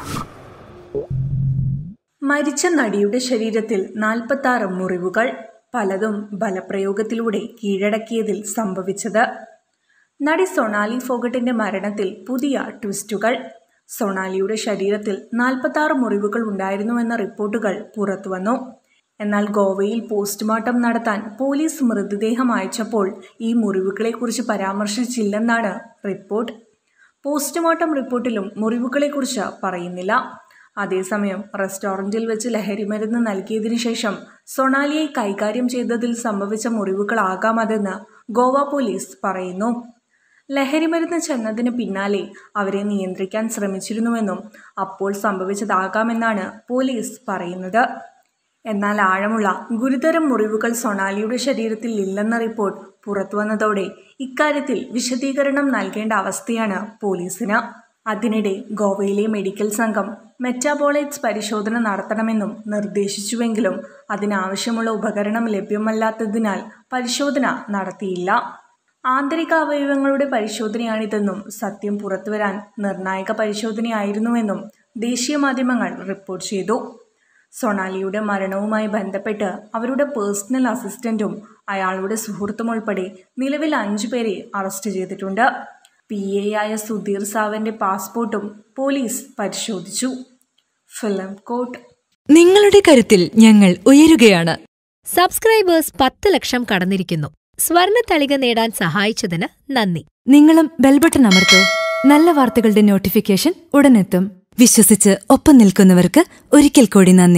മരിച്ച നടിയുടെ ശരീരത്തിൽ നാൽപ്പത്താറ് മുറിവുകൾ പലതും ബലപ്രയോഗത്തിലൂടെ കീഴടക്കിയതിൽ സംഭവിച്ചത് നടി സൊണാലി ഫോഗട്ടിന്റെ മരണത്തിൽ പുതിയ ട്വിസ്റ്റുകൾ സൊണാലിയുടെ ശരീരത്തിൽ നാൽപ്പത്താറ് മുറിവുകൾ ഉണ്ടായിരുന്നുവെന്ന റിപ്പോർട്ടുകൾ പുറത്തുവന്നു എന്നാൽ ഗോവയിൽ പോസ്റ്റ്മോർട്ടം നടത്താൻ പോലീസ് മൃതദേഹം അയച്ചപ്പോൾ ഈ മുറിവുകളെക്കുറിച്ച് പരാമർശിച്ചില്ലെന്നാണ് റിപ്പോർട്ട് പോസ്റ്റ്മോർട്ടം റിപ്പോർട്ടിലും മുറിവുകളെക്കുറിച്ച് പറയുന്നില്ല അതേസമയം റെസ്റ്റോറൻറ്റിൽ വെച്ച് ലഹരിമരുന്ന് നൽകിയതിനു ശേഷം സൊണാലിയെ കൈകാര്യം ചെയ്തതിൽ സംഭവിച്ച മുറിവുകളാകാം അതെന്ന് ഗോവ പോലീസ് പറയുന്നു ലഹരിമരുന്ന് ചെന്നതിന് പിന്നാലെ അവരെ നിയന്ത്രിക്കാൻ ശ്രമിച്ചിരുന്നുവെന്നും അപ്പോൾ സംഭവിച്ചതാകാമെന്നാണ് പോലീസ് പറയുന്നത് എന്നാൽ ആഴമുള്ള ഗുരുതരം മുറിവുകൾ സൊണാലിയുടെ ശരീരത്തിൽ ഇല്ലെന്ന റിപ്പോർട്ട് പുറത്തുവന്നതോടെ ഇക്കാര്യത്തിൽ വിശദീകരണം നൽകേണ്ട അവസ്ഥയാണ് പോലീസിന് അതിനിടെ ഗോവയിലെ മെഡിക്കൽ സംഘം മെറ്റാബോളൈറ്റ്സ് പരിശോധന നടത്തണമെന്നും നിർദ്ദേശിച്ചുവെങ്കിലും അതിനാവശ്യമുള്ള ഉപകരണം ലഭ്യമല്ലാത്തതിനാൽ പരിശോധന നടത്തിയില്ല ആന്തരിക അവയവങ്ങളുടെ പരിശോധനയാണിതെന്നും സത്യം പുറത്തുവരാൻ നിർണായക പരിശോധനയായിരുന്നുവെന്നും ദേശീയ മാധ്യമങ്ങൾ റിപ്പോർട്ട് ചെയ്തു സൊണാലിയുടെ മരണവുമായി ബന്ധപ്പെട്ട് അവരുടെ പേഴ്സണൽ അസിസ്റ്റന്റും അയാളുടെ സുഹൃത്തും ഉൾപ്പെടെ നിലവിൽ അഞ്ചു പേരെ അറസ്റ്റ് ചെയ്തിട്ടുണ്ട് പി എ ആയ സുധീർ സാവന്റെ പാസ്പോർട്ടും പോലീസ് പരിശോധിച്ചു ഫിലിം കോട്ട് നിങ്ങളുടെ കരുത്തിൽ ഞങ്ങൾ ഉയരുകയാണ് സബ്സ്ക്രൈബേഴ്സ് പത്ത് ലക്ഷം കടന്നിരിക്കുന്നു സ്വർണ തളിക നേടാൻ സഹായിച്ചതിന് നന്ദി നിങ്ങളും ബെൽബട്ടൺ അമർത്തോ നല്ല വാർത്തകളുടെ നോട്ടിഫിക്കേഷൻ ഉടനെത്തും വിശ്വസിച്ച് ഒപ്പം നിൽക്കുന്നവർക്ക് ഒരിക്കൽ കൂടി നന്ദി